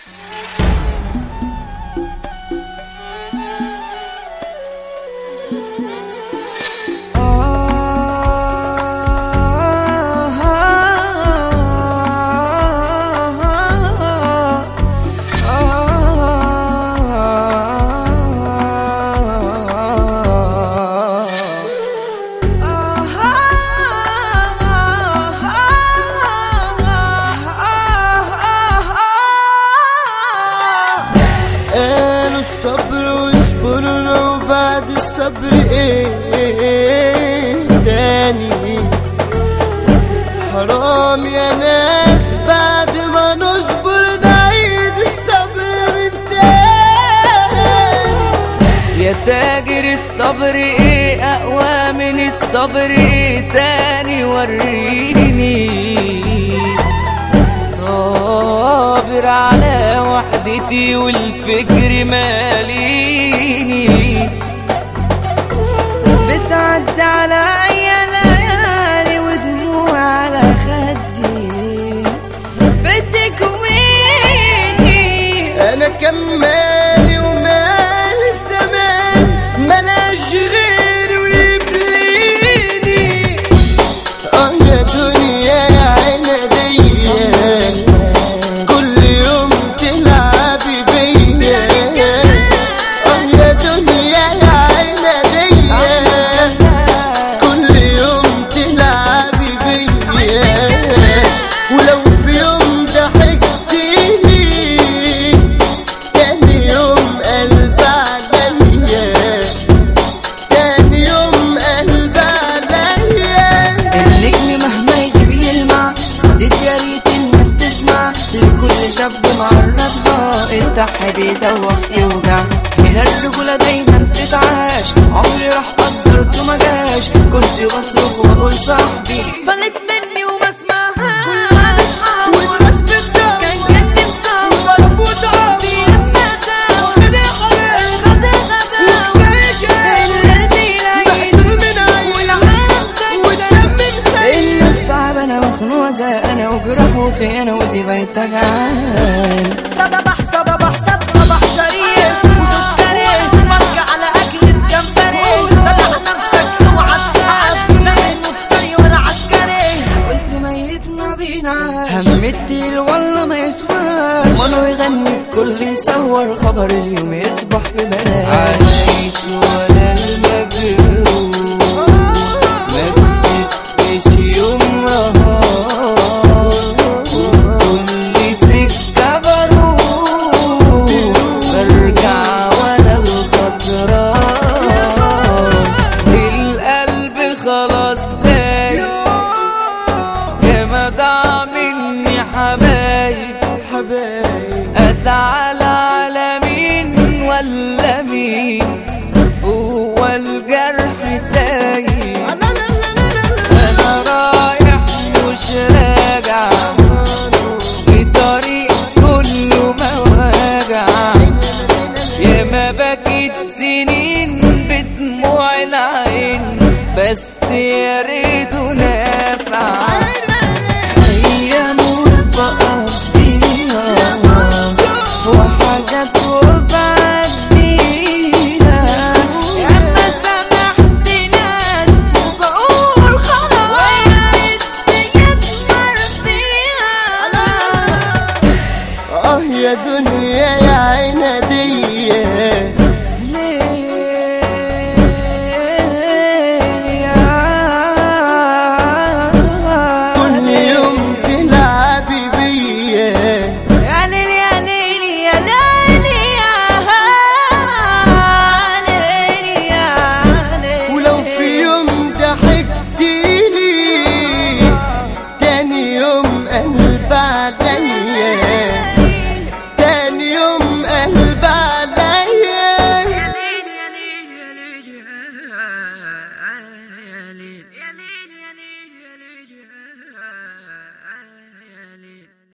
قالوا الصبر واصبروا لو بعد الصبر ايه تاني حرام يا ناس بعد ما نصبر نعيد الصبر من تاني يا تاجر الصبر ايه اقوى من الصبر ايه تاني وريني صابر على وحدتي والفكر ماليني بتعدي عليا ليالي ودموع على خدي بتكويني انا كمالي ومال الزمان ملاش غير ويبليني اه يا دنيا يا عنادية كل يوم تلعبي بيا اه يا دنيا يا عنادية كل يوم تلعبي بيا ولو في يوم ضحكتيني تاني يوم قلب عليا تاني يوم قلب عليا النجم مهما يجيب يلمع خدت يا ريت الناس تسمع لكل شاب معرضها الضحى بيدوخ يوجع هنا الرجولة دايما بتتعاش عمري راح قدرته ما جاش كنت بصرخ واقول صاحبي فلت مني وما اسمعهاش والناس بتدور كان جنبي مصاب وضرب وضعف بيما داو خد خلاص خد غباو القلب يلعين محترم من عين والعالم سكت والدم مسيل الناس تعبانة مخنوقة زهقانة وجراح وخيانة ودي بقت تجعان صباح صباح سب صباح شريف وسكري فرج على أكلة جمبري دلع نفسك اوعى تخاف لا المفتري ولا عسكري قلت ميت ما بينعاش همتي والله ما يسواش وانا يغني الكل يصور خبر اليوم يصبح ببلاش عايش ولا المجروح ما كسبتش يوم نهار كل سكة بروح برجع وانا الخسران القلب خلاص دايق يا ما ضاع مني حبايب حبايب ازعل على مين ولا مين هو الجرح سايب انا رايح مش راجع في طريق كله مواجع يا ما بكيت سنين بدموع العين بس يا ريته نافع ايام بقضيها وحاجات وبعديها يا ما سامحت ناس وبقول خلاص الدنيا تمر فيها اه يا دنيا يا عنادية